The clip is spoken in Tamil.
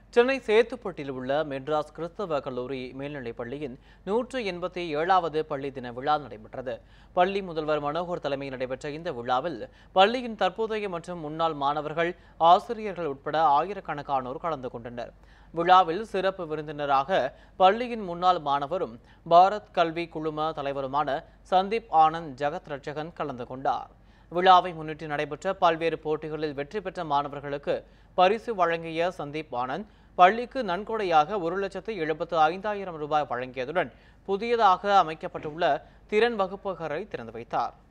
சென்னை சேத்துப்பட்டில் உள்ள மெட்ராஸ் கிறிஸ்தவ கல்லூரி மேல்நிலைப் பள்ளியின் நூற்று எண்பத்தி ஏழாவது பள்ளி தின விழா நடைபெற்றது பள்ளி முதல்வர் மனோகர் தலைமையில் நடைபெற்ற இந்த விழாவில் பள்ளியின் தற்போதைய மற்றும் முன்னாள் மாணவர்கள் ஆசிரியர்கள் உட்பட ஆயிரக்கணக்கானோர் கலந்து கொண்டனர் விழாவில் சிறப்பு விருந்தினராக பள்ளியின் முன்னாள் மாணவரும் பாரத் கல்வி குழும தலைவருமான சந்தீப் ஆனந்த் ஜெகத் ரட்சகன் கலந்து கொண்டார் விழாவை முன்னிட்டு நடைபெற்ற பல்வேறு போட்டிகளில் வெற்றி பெற்ற மாணவர்களுக்கு பரிசு வழங்கிய சந்தீப் ஆனந்த் பள்ளிக்கு நன்கொடையாக ஒரு லட்சத்து எழுபத்து ஐந்தாயிரம் ரூபாய் வழங்கியதுடன் புதியதாக அமைக்கப்பட்டுள்ள திறன் வகுப்பகரை திறந்து வைத்தார்